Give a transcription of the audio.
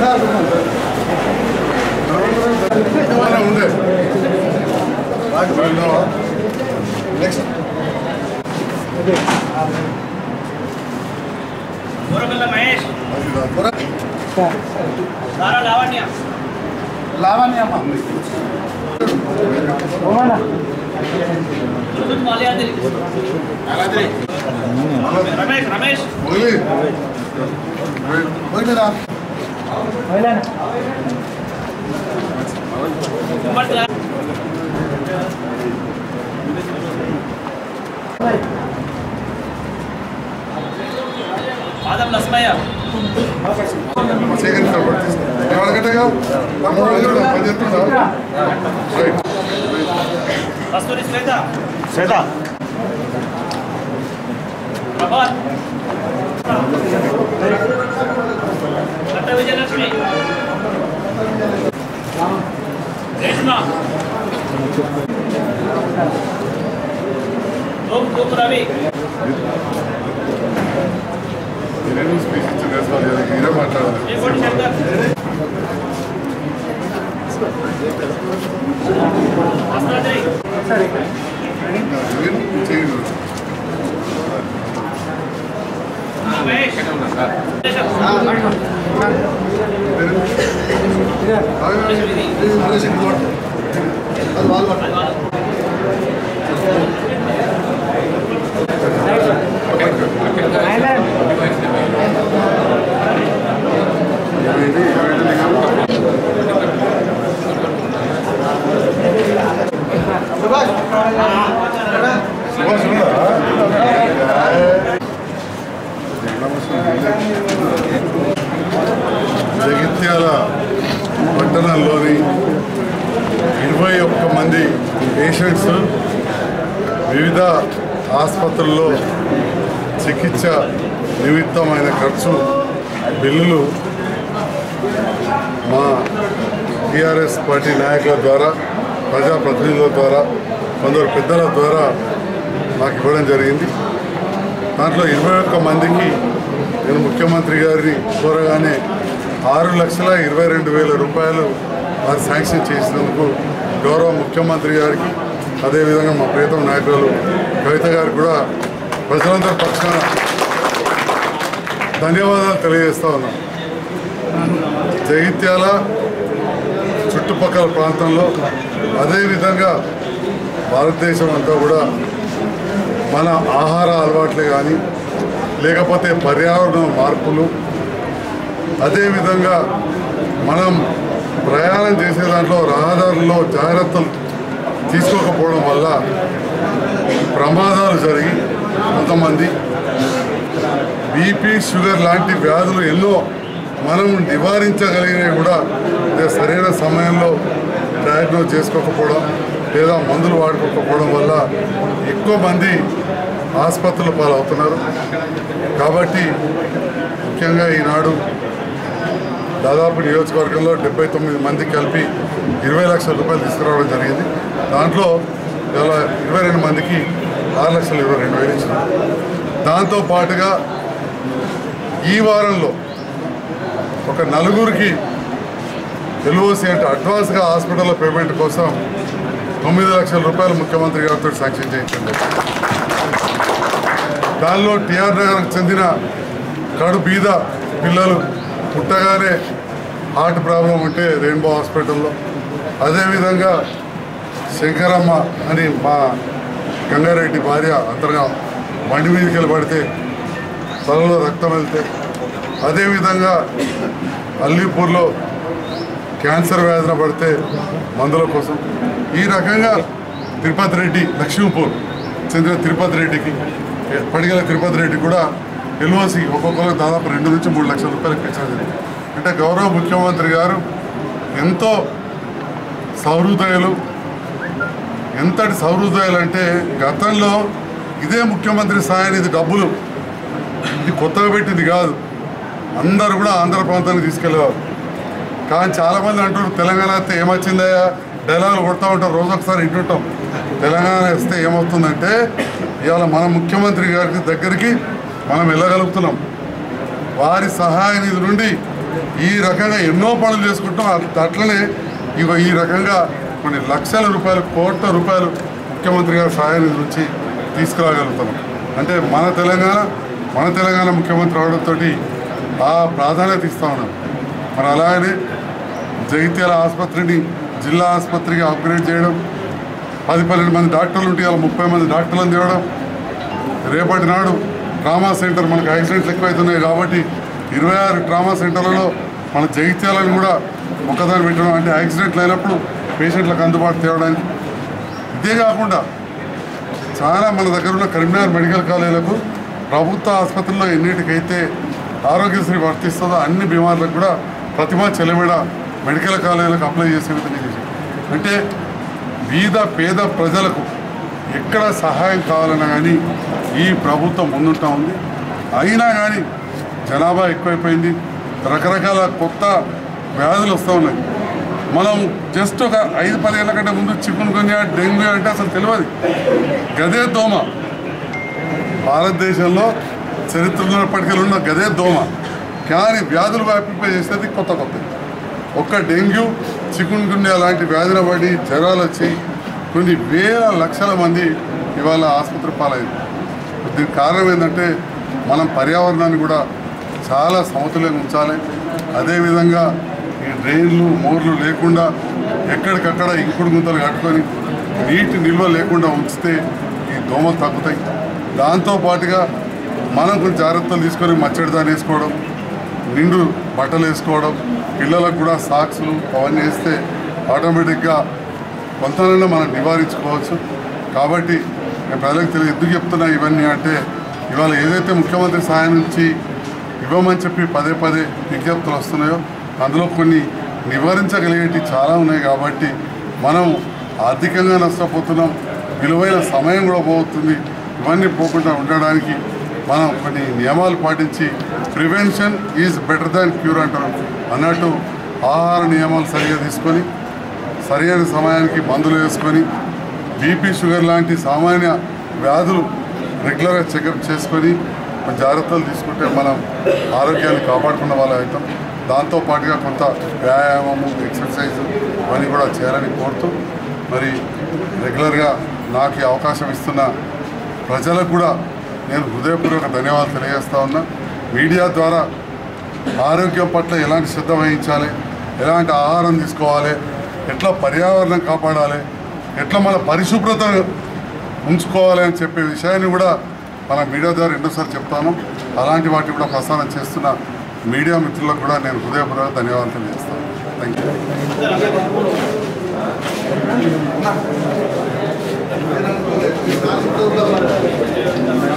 బాగానే ఉండే నెక్స్ట్ ఊరగల్ల మహేష్ దారా లావణ్య లావణ్యమ్మ దుర్గుత్ మాల్యాద్రి రమేష్ రమేష్ మురళి పోయినా కుమార్ పాదం లక్ష్మయ్య సేకరణ ఎవరికట్టగా పని చేస్తుందా రైట్ కస్తూరి శ్వేత శ్వేత ప్రభాత్ కట్ట విజయలక్ష్మి రేష్మ ఓం తూపు రవి నేను స్పీచ్ ఇచ్చిన వేసుకోవాలి మీరే మాట్లాడాలి రేపటి శంకర్ అస్తాద్రి మీరు చేయండి మహేష్ అది వాళ్ళు ఇది సుభాష్ జగిత్యాల పట్టణంలోని ఇరవై ఒక్క మంది పేషెంట్స్ వివిధ ఆసుపత్రుల్లో చికిత్స నిమిత్తమైన ఖర్చు బిల్లులు మా టీఆర్ఎస్ పార్టీ నాయకుల ద్వారా ప్రజాప్రతినిధుల ద్వారా కొందరు పెద్దల ద్వారా మాకు ఇవ్వడం జరిగింది దాంట్లో ఇరవై ఒక్క మందికి నేను ముఖ్యమంత్రి గారిని కోరగానే ఆరు లక్షల ఇరవై రెండు వేల రూపాయలు వారు శాంక్షన్ చేసినందుకు గౌరవ ముఖ్యమంత్రి గారికి అదేవిధంగా మా ప్రియతమ నాయకులు కవిత గారికి కూడా ప్రజలందరి పక్షాన ధన్యవాదాలు తెలియజేస్తా ఉన్నాం జగిత్యాల చుట్టుపక్కల ప్రాంతంలో అదేవిధంగా భారతదేశం అంతా కూడా మన ఆహార అలవాట్లే కానీ లేకపోతే పర్యావరణ మార్పులు అదేవిధంగా మనం ప్రయాణం చేసే దాంట్లో రహదారుల్లో జాగ్రత్తలు తీసుకోకపోవడం వల్ల ప్రమాదాలు జరిగి కొంతమంది బీపీ షుగర్ లాంటి వ్యాధులు ఎన్నో మనం నివారించగలిగినవి కూడా ఇదే సరైన సమయంలో డయాగ్నోజ్ చేసుకోకపోవడం లేదా మందులు వాడుకోకపోవడం వల్ల ఎక్కువ మంది ఆసుపత్రుల పాలవుతున్నారు కాబట్టి ముఖ్యంగా ఈనాడు దాదాపు నియోజకవర్గంలో డెబ్బై తొమ్మిది మంది కలిపి ఇరవై లక్షల రూపాయలు తీసుకురావడం జరిగింది దాంట్లో ఇవాళ ఇరవై రెండు మందికి ఆరు లక్షల ఇరవై రెండు వేలు ఇచ్చినారు దాంతో పాటుగా ఈ వారంలో ఒక నలుగురికి ఎల్ఓసి అంటే అడ్వాన్స్గా హాస్పిటల్లో పేమెంట్ కోసం తొమ్మిది లక్షల రూపాయలు ముఖ్యమంత్రి గారితో శాంక్షన్ చేయించండి దానిలో టిఆర్ నగర్కు చెందిన కడు బీద పిల్లలు పుట్టగానే హార్ట్ ప్రాబ్లం ఉంటే రెయిన్బో హాస్పిటల్లో అదేవిధంగా శంకరమ్మ అని మా గంగారెడ్డి భార్య అంతగా బండి మీదకి వెళ్ళి పడితే తలలో రక్తం వెళ్తే అదేవిధంగా అల్లీపూర్లో క్యాన్సర్ వ్యాధిన పడితే మందుల కోసం ఈ రకంగా తిరుపతి రెడ్డి లక్ష్మీపూర్ చెందిన తిరుపతి రెడ్డికి పడిగల తిరుపతి రెడ్డి కూడా ఎల్ఓసి ఒక్కొక్కరికి దాదాపు రెండు నుంచి మూడు లక్షల రూపాయలు పెంచడం జరిగింది అంటే గౌరవ ముఖ్యమంత్రి గారు ఎంతో సౌహృదయులు ఎంతటి సౌహృదయాలు అంటే గతంలో ఇదే ముఖ్యమంత్రి సాయానిధి డబ్బులు ఇది కొత్తగా పెట్టింది కాదు అందరూ కూడా ఆంధ్ర ప్రాంతానికి తీసుకెళ్ళేవారు కానీ చాలామంది అంటారు తెలంగాణ వస్తే ఏమొచ్చిందయ్యా డైలాగులు కొడతా ఉంటారు రోజు ఒకసారి ఇంటుంటాం తెలంగాణ వస్తే ఏమవుతుందంటే ఇవాళ మన ముఖ్యమంత్రి గారికి దగ్గరికి మనం వెళ్ళగలుగుతున్నాం వారి సహాయ నిధి నుండి ఈ రకంగా ఎన్నో పనులు చేసుకుంటాం అట్- అట్లనే ఇవ ఈ రకంగా కొన్ని లక్షల రూపాయలు కోట్ల రూపాయలు ముఖ్యమంత్రి గారి సహాయం నుంచి తీసుకురాగలుగుతాం అంటే మన తెలంగాణ మన తెలంగాణ ముఖ్యమంత్రి అవడంతో ఆ ప్రాధాన్యత ఇస్తా ఉన్నాం మరి అలాగనే జగిత్యాల ఆసుపత్రిని జిల్లా ఆసుపత్రిగా అప్గ్రేడ్ చేయడం పది పన్నెండు మంది డాక్టర్లు ఉంటే ఇలా ముప్పై మంది డాక్టర్లను తేవడం రేపటి నాడు ట్రామా సెంటర్ మనకు యాక్సిడెంట్లు ఎక్కువైతున్నాయి కాబట్టి ఇరవై ఆరు ట్రామా సెంటర్లలో మన జగిత్యాలను కూడా ఒకదాన్ని పెట్టడం అంటే యాక్సిడెంట్లు అయినప్పుడు పేషెంట్లకు అందుబాటు తేవడానికి ఇదే కాకుండా చాలా మన దగ్గర ఉన్న కరీంనగర్ మెడికల్ కాలేజీలకు ప్రభుత్వ ఆసుపత్రుల్లో ఎన్నిటికైతే ఆరోగ్యశ్రీ వర్తిస్తుందో అన్ని బీమార్లకు కూడా ప్రతిమా చెలమిడ మెడికల్ కాలేజీలకు అప్లై చేసే విధంగా చేశాం అంటే బీద పేద ప్రజలకు ఎక్కడ సహాయం కావాలన్నా కానీ ఈ ప్రభుత్వం ముందుంటా ఉంది అయినా కానీ జనాభా ఎక్కువైపోయింది రకరకాల కొత్త వ్యాధులు వస్తూ ఉన్నాయి మనం జస్ట్ ఒక ఐదు పదేళ్ల కంటే ముందు చికెన్ గున్యా డెంగ్యూ అంటే అసలు తెలియదు గదే దోమ భారతదేశంలో చరిత్రలో ఇప్పటికెళ్ళి ఉన్న గదే దోమ కానీ వ్యాధులు వ్యాపింపజేసేది కొత్త కొత్త ఒక్క డెంగ్యూ చికున్ గున్యా లాంటి వ్యాధుల పడి జ్వరాలు వచ్చి కొన్ని వేల లక్షల మంది ఇవాళ ఆసుపత్రి పాలైంది దీనికి కారణం ఏంటంటే మనం పర్యావరణాన్ని కూడా చాలా సమతుల్యంగా ఉంచాలి అదేవిధంగా ఈ డ్రైన్లు మోర్లు లేకుండా ఎక్కడికక్కడ ఇంకుడు గుంతలు కట్టుకొని నీటి నిల్వ లేకుండా ఉంచితే ఈ దోమలు తగ్గుతాయి దాంతో పాటుగా మనం కొన్ని జాగ్రత్తలు తీసుకొని మచ్చడి దాన్ని వేసుకోవడం నిండు బట్టలు వేసుకోవడం పిల్లలకు కూడా సాక్స్లు అవన్నీ వేస్తే ఆటోమేటిక్గా కొంతనైనా మనం నివారించుకోవచ్చు కాబట్టి నేను ప్రజలకు తెలియదు ఎందుకు చెప్తున్నా ఇవన్నీ అంటే ఇవాళ ఏదైతే ముఖ్యమంత్రి సహాయం నుంచి ఇవ్వమని చెప్పి పదే పదే విజ్ఞప్తులు వస్తున్నాయో అందులో కొన్ని నివారించగలిగేవి చాలా ఉన్నాయి కాబట్టి మనం ఆర్థికంగా నష్టపోతున్నాం విలువైన సమయం కూడా పోతుంది ఇవన్నీ పోకుండా ఉండడానికి మనం కొన్ని నియమాలు పాటించి prevention is better than cure అంటారు అన్నట్టు ఆహార నియమాలు సరిగా తీసుకొని సరైన సమయానికి మందులు వేసుకొని బీపీ షుగర్ లాంటి సామాన్య వ్యాధులు రెగ్యులర్గా చెకప్ చేసుకొని కొంచెం జాగ్రత్తలు తీసుకుంటే మనం ఆరోగ్యాన్ని కాపాడుకున్న వాళ్ళు అవుతాం దాంతో పాటుగా కొంత వ్యాయామము ఎక్సర్సైజ్ ఇవన్నీ కూడా చేయాలని కోరుతూ మరి రెగ్యులర్గా నాకు ఈ అవకాశం ఇస్తున్న ప్రజలకు కూడా నేను హృదయపూర్వక ధన్యవాదాలు తెలియజేస్తా ఉన్నా మీడియా ద్వారా ఆరోగ్యం పట్ల ఎలాంటి శ్రద్ధ వహించాలి ఎలాంటి ఆహారం తీసుకోవాలి ఎట్లా పర్యావరణం కాపాడాలి ఎట్లా మన పరిశుభ్రత ఉంచుకోవాలి అని చెప్పే విషయాన్ని కూడా మన మీడియా ద్వారా ఎన్నోసార్లు చెప్తాను అలాంటి వాటిని కూడా ప్రసారం చేస్తున్న మీడియా మిత్రులకు కూడా నేను హృదయపూర్వక ధన్యవాదాలు తెలియజేస్తాను థ్యాంక్ యూ Gracias.